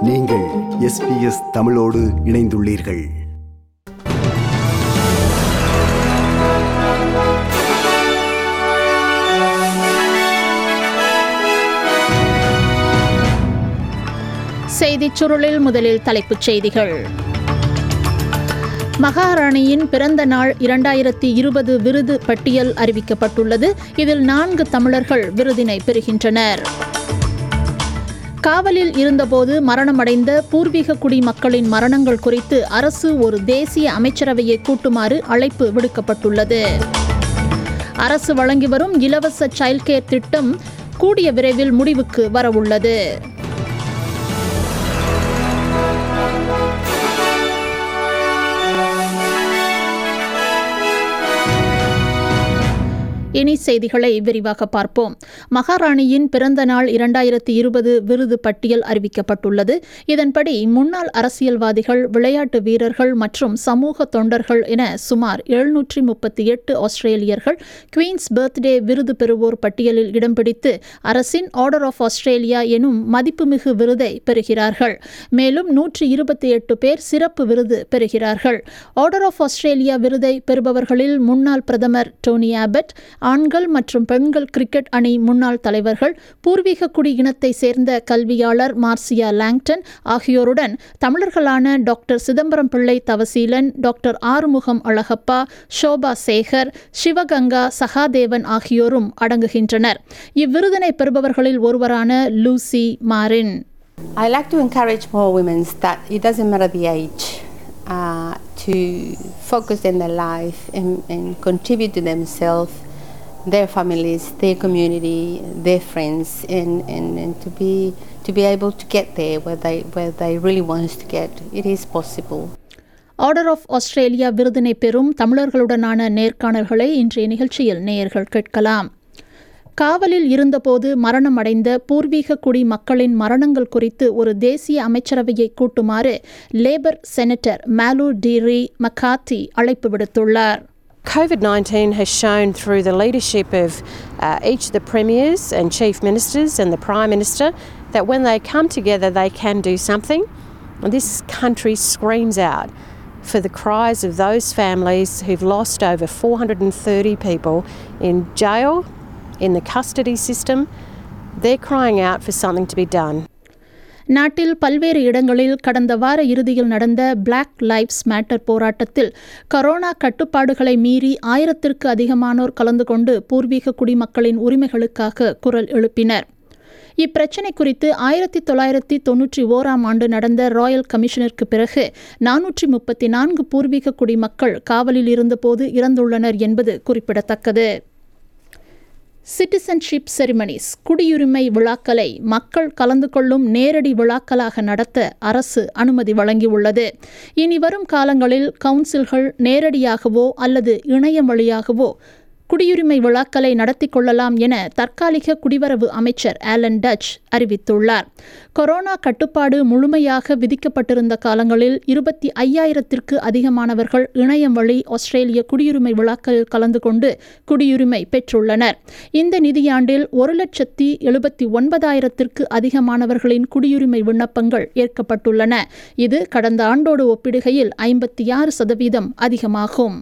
நீங்கள் எஸ்பிஎஸ் தமிழோடு இணைந்துள்ளீர்கள் செய்திச் சுருளில் முதலில் தலைப்புச் செய்திகள் மகாராணியின் பிறந்த நாள் இரண்டாயிரத்தி இருபது விருது பட்டியல் அறிவிக்கப்பட்டுள்ளது இதில் நான்கு தமிழர்கள் விருதினை பெறுகின்றனர் காவலில் இருந்தபோது மரணமடைந்த பூர்வீக குடி மக்களின் மரணங்கள் குறித்து அரசு ஒரு தேசிய அமைச்சரவையை கூட்டுமாறு அழைப்பு விடுக்கப்பட்டுள்ளது அரசு வழங்கி வரும் இலவச சைல்ட் கேர் திட்டம் கூடிய விரைவில் முடிவுக்கு வரவுள்ளது இனி செய்திகளை விரிவாக பார்ப்போம் மகாராணியின் பிறந்த நாள் இரண்டாயிரத்தி இருபது விருது பட்டியல் அறிவிக்கப்பட்டுள்ளது இதன்படி முன்னாள் அரசியல்வாதிகள் விளையாட்டு வீரர்கள் மற்றும் சமூக தொண்டர்கள் என சுமார் எழுநூற்றி முப்பத்தி எட்டு ஆஸ்திரேலியர்கள் குவீன்ஸ் பர்த்டே விருது பெறுவோர் பட்டியலில் இடம் பிடித்து அரசின் ஆர்டர் ஆஃப் ஆஸ்திரேலியா எனும் மதிப்புமிகு விருதை பெறுகிறார்கள் மேலும் நூற்றி இருபத்தி எட்டு பேர் சிறப்பு விருது பெறுகிறார்கள் ஆர்டர் ஆஃப் ஆஸ்திரேலியா விருதை பெறுபவர்களில் முன்னாள் பிரதமர் டோனி ஆபட் ஆண்கள் மற்றும் பெண்கள் கிரிக்கெட் அணி முன்னாள் தலைவர்கள் பூர்வீக குடி இனத்தை சேர்ந்த கல்வியாளர் மார்சியா லாங்டன் ஆகியோருடன் தமிழர்களான டாக்டர் சிதம்பரம் பிள்ளை தவசீலன் டாக்டர் ஆறுமுகம் அழகப்பா ஷோபா சேகர் சிவகங்கா சகாதேவன் ஆகியோரும் அடங்குகின்றனர் இவ்விருதினை பெறுபவர்களில் ஒருவரான Lucy Marin I like to encourage more women that it doesn't matter the age uh, to focus in their life and, and contribute to themselves, their families, their community, their friends, and, and, and to be to be able to get there where they where they really want to get. It is possible. Order of Australia விருதினை பெறும் தமிழர்களுடனான நேர்காணல்களை இன்றைய நிகழ்ச்சியில் நேயர்கள் கேட்கலாம் காவலில் இருந்தபோது மரணமடைந்த பூர்வீக குடி மக்களின் மரணங்கள் குறித்து ஒரு தேசிய அமைச்சரவையை கூட்டுமாறு லேபர் செனட்டர் மேலு டீரி மக்காத்தி அழைப்பு விடுத்துள்ளார் COVID 19 has shown through the leadership of uh, each of the premiers and chief ministers and the prime minister that when they come together, they can do something. And this country screams out for the cries of those families who've lost over 430 people in jail, in the custody system. They're crying out for something to be done. நாட்டில் பல்வேறு இடங்களில் கடந்த வார இறுதியில் நடந்த Black Lives Matter போராட்டத்தில் corona கட்டுப்பாடுகளை மீறி ஆயிரத்திற்கு அதிகமானோர் கலந்து கொண்டு பூர்வீக குடிமக்களின் உரிமைகளுக்காக குரல் எழுப்பினர் இப்பிரச்சினை குறித்து ஆயிரத்தி தொள்ளாயிரத்தி தொன்னூற்றி ஓராம் ஆண்டு நடந்த ராயல் கமிஷனிற்கு பிறகு நானூற்றி முப்பத்தி நான்கு பூர்வீக குடிமக்கள் காவலில் இருந்தபோது இறந்துள்ளனர் என்பது குறிப்பிடத்தக்கது சிட்டிசன்ஷிப் செரிமனிஸ் குடியுரிமை விழாக்களை மக்கள் கலந்து கொள்ளும் நேரடி விழாக்களாக நடத்த அரசு அனுமதி வழங்கியுள்ளது இனி வரும் காலங்களில் கவுன்சில்கள் நேரடியாகவோ அல்லது இணையம் வழியாகவோ குடியுரிமை விழாக்களை நடத்தி கொள்ளலாம் என தற்காலிக குடிவரவு அமைச்சர் ஆலன் டச் அறிவித்துள்ளார் கொரோனா கட்டுப்பாடு முழுமையாக விதிக்கப்பட்டிருந்த காலங்களில் இருபத்தி ஐயாயிரத்திற்கு அதிகமானவர்கள் இணையம் வழி ஆஸ்திரேலிய குடியுரிமை விழாக்களில் கலந்து கொண்டு குடியுரிமை பெற்றுள்ளனர் இந்த நிதியாண்டில் ஒரு லட்சத்தி எழுபத்தி ஒன்பதாயிரத்திற்கு அதிகமானவர்களின் குடியுரிமை விண்ணப்பங்கள் ஏற்கப்பட்டுள்ளன இது கடந்த ஆண்டோடு ஒப்பிடுகையில் ஐம்பத்தி ஆறு சதவீதம் அதிகமாகும்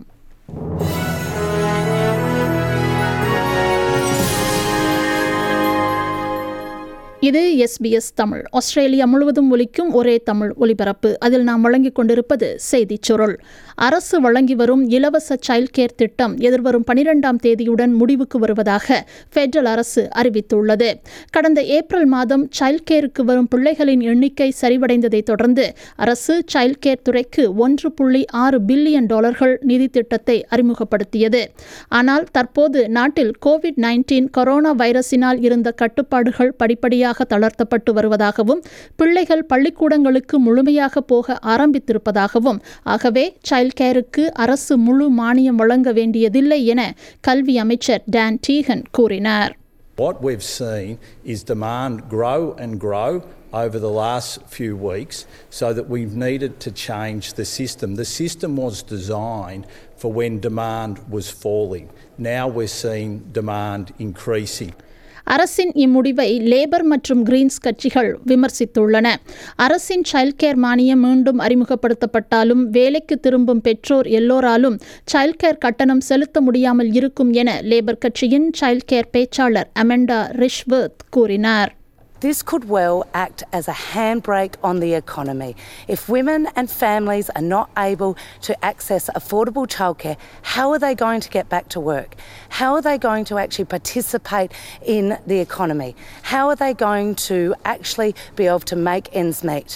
இது எஸ்பிஎஸ் தமிழ் ஆஸ்திரேலியா முழுவதும் ஒலிக்கும் ஒரே தமிழ் ஒலிபரப்பு அதில் நாம் வழங்கிக் கொண்டிருப்பது செய்திச் சுருள் அரசு வழங்கி வரும் இலவச சைல்ட் கேர் திட்டம் எதிர்வரும் பனிரெண்டாம் தேதியுடன் முடிவுக்கு வருவதாக பெடரல் அரசு அறிவித்துள்ளது கடந்த ஏப்ரல் மாதம் சைல்ட் கேருக்கு வரும் பிள்ளைகளின் எண்ணிக்கை சரிவடைந்ததை தொடர்ந்து அரசு சைல்ட் கேர் துறைக்கு ஒன்று புள்ளி ஆறு பில்லியன் டாலர்கள் நிதி திட்டத்தை அறிமுகப்படுத்தியது ஆனால் தற்போது நாட்டில் கோவிட் நைன்டீன் கொரோனா வைரஸினால் இருந்த கட்டுப்பாடுகள் படிப்படியாக படிப்படியாக தளர்த்தப்பட்டு வருவதாகவும் பிள்ளைகள் பள்ளிக்கூடங்களுக்கு முழுமையாக போக ஆரம்பித்திருப்பதாகவும் ஆகவே சைல்ட் கேருக்கு அரசு முழு மானியம் வழங்க வேண்டியதில்லை என கல்வி அமைச்சர் டான் டீகன் கூறினார் What we've seen is demand grow and grow over the last few weeks so that we've needed to change the system. The system was designed for when demand was falling. Now we're seeing demand increasing. அரசின் இம்முடிவை labour மற்றும் Green's கட்சிகள் விமர்சித்துள்ளன அரசின் child care மானியம் மீண்டும் அறிமுகப்படுத்தப்பட்டாலும் வேலைக்கு திரும்பும் பெற்றோர் எல்லோராலும் சைல்ட் கேர் கட்டணம் செலுத்த முடியாமல் இருக்கும் என லேபர் கட்சியின் சைல்ட் கேர் பேச்சாளர் அமெண்டா ரிஷ்வர்த் கூறினார் This could well act as a handbrake on the economy. If women and families are not able to access affordable childcare, how are they going to get back to work? How are they going to actually participate in the economy? How are they going to actually be able to make ends meet?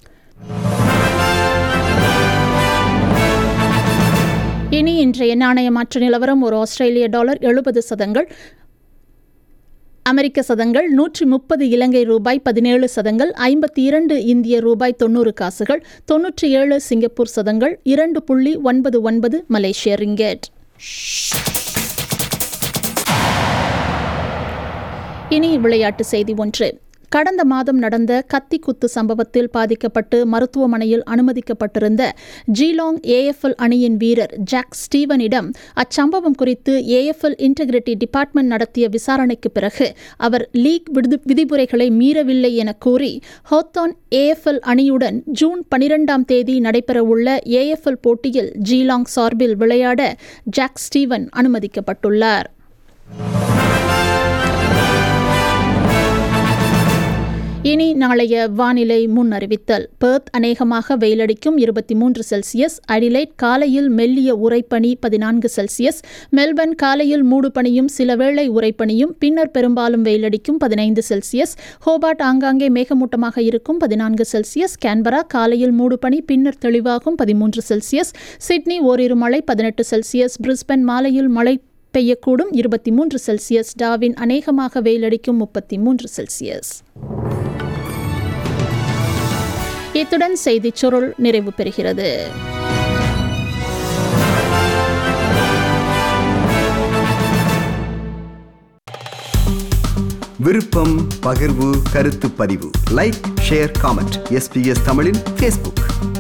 இனி இன்றைய நாணய மாற்று நிலவரம் ஒரு ஆஸ்திரேலிய dollar எழுபது சதங்கள் அமெரிக்க சதங்கள் நூற்றி முப்பது இலங்கை ரூபாய் பதினேழு சதங்கள் ஐம்பத்தி இரண்டு இந்திய ரூபாய் தொண்ணூறு காசுகள் தொன்னூற்றி ஏழு சிங்கப்பூர் சதங்கள் இரண்டு புள்ளி ஒன்பது ஒன்பது மலேசிய ரிங்கெட் இனி விளையாட்டு செய்தி ஒன்று கடந்த மாதம் நடந்த கத்தி குத்து சம்பவத்தில் பாதிக்கப்பட்டு மருத்துவமனையில் அனுமதிக்கப்பட்டிருந்த ஜீலாங் ஏஎஃப்எல் அணியின் வீரர் ஜாக் ஸ்டீவனிடம் அச்சம்பவம் குறித்து ஏஎஃப்எல் இன்டெகிரிட்டி டிபார்ட்மெண்ட் நடத்திய விசாரணைக்கு பிறகு அவர் லீக் விடு விதிமுறைகளை மீறவில்லை என கூறி ஹோத்தான் ஏஎஃப்எல் அணியுடன் ஜூன் பனிரெண்டாம் தேதி நடைபெறவுள்ள ஏஎஃப்எல் போட்டியில் ஜீலாங் சார்பில் விளையாட ஜாக் ஸ்டீவன் அனுமதிக்கப்பட்டுள்ளார் இனி நாளைய வானிலை முன் அறிவித்தல் பெர்த் அநேகமாக வெயிலடிக்கும் இருபத்தி மூன்று செல்சியஸ் அடிலைட் காலையில் மெல்லிய உறைப்பனி பதினான்கு செல்சியஸ் மெல்பர்ன் காலையில் மூடுபனியும் சில வேளை உறைப்பனியும் பின்னர் பெரும்பாலும் வெயிலடிக்கும் பதினைந்து செல்சியஸ் ஹோபார்ட் ஆங்காங்கே மேகமூட்டமாக இருக்கும் பதினான்கு செல்சியஸ் கேன்பரா காலையில் மூடுபனி பின்னர் தெளிவாகும் பதிமூன்று செல்சியஸ் சிட்னி ஓரிரு மழை பதினெட்டு செல்சியஸ் பிரிஸ்பன் மாலையில் மழை பெய்யக்கூடும் இருபத்தி மூன்று செல்சியஸ் டாவின் அநேகமாக வெயிலடிக்கும் முப்பத்தி மூன்று செல்சியஸ் இத்துடன் செய்திச் சுருள் நிறைவு பெறுகிறது விருப்பம் பகிர்வு கருத்து பதிவு லைக் ஷேர் காமெண்ட் எஸ்பிஎஸ் தமிழின் ஃபேஸ்புக்